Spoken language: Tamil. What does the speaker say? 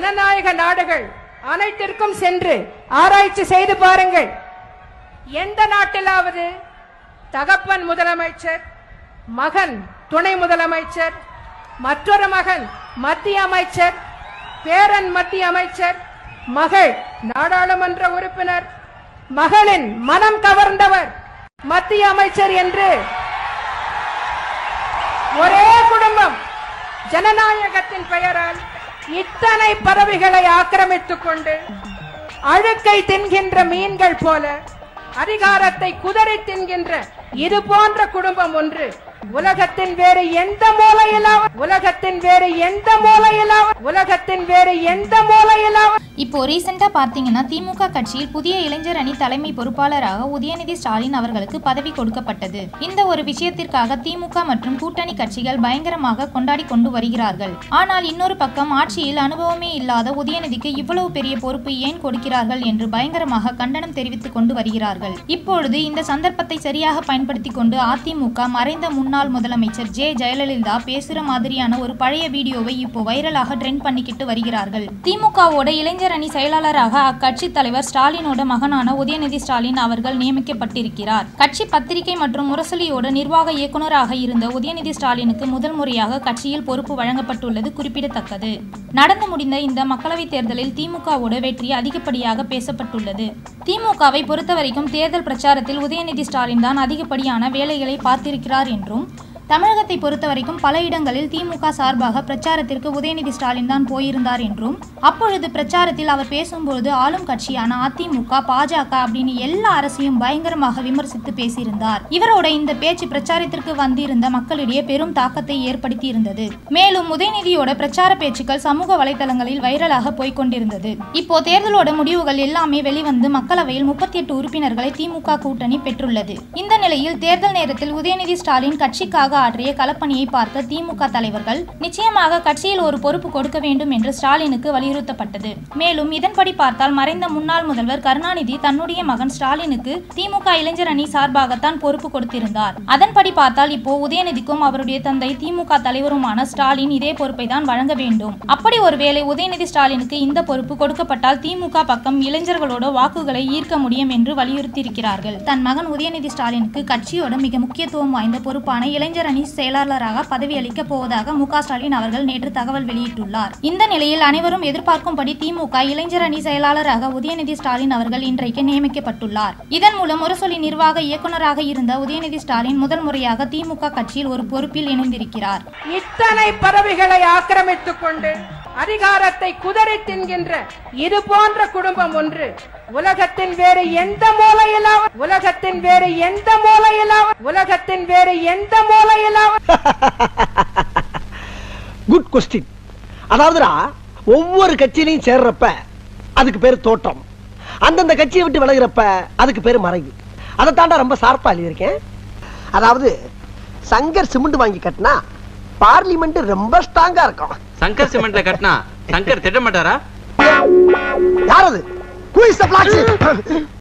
ஜனநாயக நாடுகள் அனைத்திற்கும் சென்று ஆராய்ச்சி செய்து பாருங்கள் எந்த நாட்டிலாவது தகப்பன் முதலமைச்சர் மகன் துணை முதலமைச்சர் மற்றொரு மகன் மத்திய அமைச்சர் பேரன் மத்திய அமைச்சர் மகள் நாடாளுமன்ற உறுப்பினர் மகளின் மனம் கவர்ந்தவர் மத்திய அமைச்சர் என்று ஒரே குடும்பம் ஜனநாயகத்தின் பெயரால் இத்தனை பதவிகளை ஆக்கிரமித்துக் கொண்டு அழுக்கை தின்கின்ற மீன்கள் போல அதிகாரத்தை குதறி தின்கின்ற இது போன்ற குடும்பம் ஒன்று உலகத்தின் வேறு எந்த மூலையிலாவது உலகத்தின் வேறு எந்த மூலையிலாவது உலகத்தின் வேறு எந்த மூலையிலாவது இப்போ ரீசெண்டா பார்த்தீங்கன்னா திமுக கட்சியில் புதிய இளைஞர் அணி தலைமை பொறுப்பாளராக உதயநிதி ஸ்டாலின் அவர்களுக்கு பதவி கொடுக்கப்பட்டது இந்த ஒரு விஷயத்திற்காக திமுக மற்றும் கூட்டணி கட்சிகள் பயங்கரமாக கொண்டாடி கொண்டு வருகிறார்கள் ஆனால் இன்னொரு பக்கம் ஆட்சியில் அனுபவமே இல்லாத உதயநிதிக்கு இவ்வளவு பெரிய பொறுப்பு ஏன் கொடுக்கிறார்கள் என்று பயங்கரமாக கண்டனம் தெரிவித்துக் கொண்டு வருகிறார்கள் இப்பொழுது இந்த சந்தர்ப்பத்தை சரியாக பயன்படுத்தி கொண்டு அதிமுக மறைந்த முன்னாள் முதலமைச்சர் ஜே ஜெயலலிதா பேசுற மாதிரியான ஒரு பழைய வீடியோவை இப்போ வைரலாக ட்ரெண்ட் பண்ணிக்கிட்டு வருகிறார்கள் திமுகவோட இளைஞர் அணி செயலாளராக அக்கட்சி தலைவர் ஸ்டாலினோட மகனான உதயநிதி ஸ்டாலின் அவர்கள் நியமிக்கப்பட்டிருக்கிறார் கட்சி பத்திரிகை மற்றும் முரசொலியோட நிர்வாக இயக்குநராக இருந்த உதயநிதி ஸ்டாலினுக்கு முதல் முறையாக கட்சியில் பொறுப்பு வழங்கப்பட்டுள்ளது குறிப்பிடத்தக்கது நடந்து முடிந்த இந்த மக்களவைத் தேர்தலில் திமுகவோட வெற்றி அதிகப்படியாக பேசப்பட்டுள்ளது திமுகவை பொறுத்தவரைக்கும் தேர்தல் பிரச்சாரத்தில் உதயநிதி ஸ்டாலின் தான் அதிகப்படியான வேலைகளை பார்த்திருக்கிறார் என்றும் தமிழகத்தை பொறுத்தவரைக்கும் பல இடங்களில் திமுக சார்பாக பிரச்சாரத்திற்கு உதயநிதி ஸ்டாலின் தான் போயிருந்தார் என்றும் அப்பொழுது பிரச்சாரத்தில் அவர் பேசும்போது ஆளும் கட்சியான அதிமுக பாஜக அப்படின்னு எல்லா அரசையும் பயங்கரமாக விமர்சித்து பேசியிருந்தார் இவரோட இந்த பேச்சு பிரச்சாரத்திற்கு வந்திருந்த மக்களிடையே பெரும் தாக்கத்தை ஏற்படுத்தி இருந்தது மேலும் உதயநிதியோட பிரச்சார பேச்சுக்கள் சமூக வலைதளங்களில் வைரலாக போய்க் கொண்டிருந்தது இப்போ தேர்தலோட முடிவுகள் எல்லாமே வெளிவந்து மக்களவையில் முப்பத்தி எட்டு உறுப்பினர்களை திமுக கூட்டணி பெற்றுள்ளது இந்த நிலையில் தேர்தல் நேரத்தில் உதயநிதி ஸ்டாலின் கட்சிக்காக ஆற்றிய களப்பணியை பார்த்த திமுக தலைவர்கள் நிச்சயமாக கட்சியில் ஒரு பொறுப்பு கொடுக்க வேண்டும் என்று ஸ்டாலினுக்கு வலியுறுத்தப்பட்டது மேலும் இதன்படி பார்த்தால் மறைந்த முன்னாள் முதல்வர் கருணாநிதி தன்னுடைய மகன் ஸ்டாலினுக்கு திமுக இளைஞர் அணி சார்பாகத்தான் பொறுப்பு கொடுத்திருந்தார் அதன்படி பார்த்தால் இப்போ உதயநிதிக்கும் அவருடைய தந்தை திமுக தலைவருமான ஸ்டாலின் இதே பொறுப்பை தான் வழங்க வேண்டும் அப்படி ஒருவேளை உதயநிதி ஸ்டாலினுக்கு இந்த பொறுப்பு கொடுக்கப்பட்டால் திமுக பக்கம் இளைஞர்களோட வாக்குகளை ஈர்க்க முடியும் என்று வலியுறுத்தியிருக்கிறார்கள் தன் மகன் உதயநிதி ஸ்டாலினுக்கு கட்சியோட மிக முக்கியத்துவம் வாய்ந்த பொறுப்பான இளைஞர் அணி செயலாளராக பதவியளிக்க போவதாக மு க ஸ்டாலின் அவர்கள் நேற்று தகவல் வெளியிட்டுள்ளார் இந்த நிலையில் அனைவரும் எதிர்பார்க்கும்படி திமுக இளைஞர் அணி செயலாளராக உதயநிதி ஸ்டாலின் அவர்கள் இன்றைக்கு நியமிக்கப்பட்டுள்ளார் இதன் மூலம் முரசொலி நிர்வாக இயக்குநராக இருந்த உதயநிதி ஸ்டாலின் முதல் முறையாக திமுக கட்சியில் ஒரு பொறுப்பில் இணைந்திருக்கிறார் இத்தனை பதவிகளை ஆக்கிரமித்துக் கொண்டு அதிகாரத்தை குதறி தின்கின்ற இது போன்ற குடும்பம் ஒன்று உலகத்தின் வேறு எந்த மூலையிலாவது உலகத்தின் வேறு எந்த மூலையிலாவது உலகத்தின் வேறு எந்த மூலையிலாவது குட் கொஸ்டின் அதாவதுடா ஒவ்வொரு கட்சியிலையும் சேர்றப்ப அதுக்கு பேர் தோட்டம் அந்தந்த கட்சியை விட்டு விலகுறப்ப அதுக்கு பேர் மறைவு அதை தாண்டா ரொம்ப சார்பா எழுதியிருக்கேன் அதாவது சங்கர் சிமெண்ட் வாங்கி கட்டினா பார்லிமெண்ட் ரொம்ப ஸ்ட்ராங்கா இருக்கும் சங்கர் சிமெண்ட்ல கட்டினா சங்கர் திட்ட மாட்டாரா யார் அது Who is the black sheep?